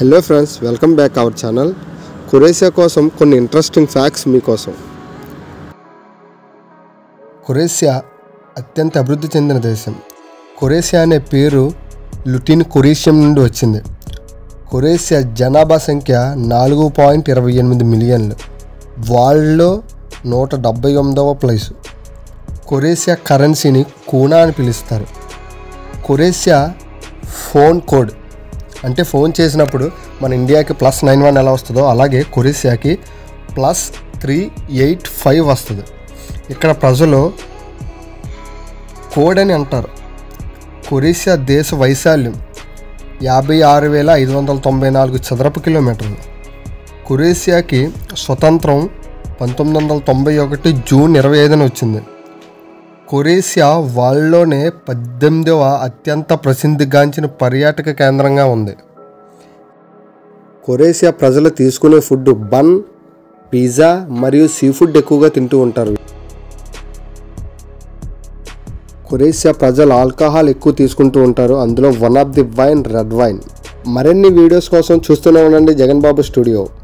hello friends welcome back our channel Croatia కోసం కొన్ని interesting facts మీకోసం కొరేసియా అత్యంత అభివృద్ధి చెందిన దేశం కొరేసియా అనే పేరు లుటిన్ కొరీషియం నుండి వచ్చింది కొరేసియా జనాభా సంఖ్య నాలుగు పాయింట్ ఇరవై ఎనిమిది మిలియన్లు వాళ్ళలో నూట డెబ్బై ఎనిమిదవ ప్లేసు కొరేసియా కరెన్సీని కూనా అని పిలుస్తారు కొరేసియా ఫోన్ కోడ్ అంటే ఫోన్ చేసినప్పుడు మన ఇండియాకి ప్లస్ నైన్ వన్ ఎలా వస్తుందో అలాగే కొరేసియాకి ప్లస్ త్రీ ఎయిట్ ఫైవ్ వస్తుంది ఇక్కడ ప్రజలు కోడ్ అని అంటారు కొరేసియా దేశ వైశాల్యం యాభై ఆరు వేల ఐదు వందల తొంభై నాలుగు చదరపు కిలోమీటర్లు కొరేసియాకి స్వతంత్రం పంతొమ్మిది వందల తొంభై ఒకటి జూన్ ఇరవై ఐదున వచ్చింది కొరేసియా వాళ్ళలోనే పద్దెనిమిదవ అత్యంత ప్రసిద్ధిగాంచిన పర్యాటక కేంద్రంగా ఉంది కొరేసియా ప్రజలు తీసుకునే ఫుడ్ బన్ పిజ్జా మరియు సీ ఫుడ్ ఎక్కువగా తింటూ ఉంటారు కొరేసియా ప్రజలు ఆల్కహాల్ ఎక్కువ తీసుకుంటూ ఉంటారు అందులో one of the wine red wine మరిన్ని వీడియోస్ కోసం చూస్తూనే ఉండండి జగన్ బాబు స్టూడియో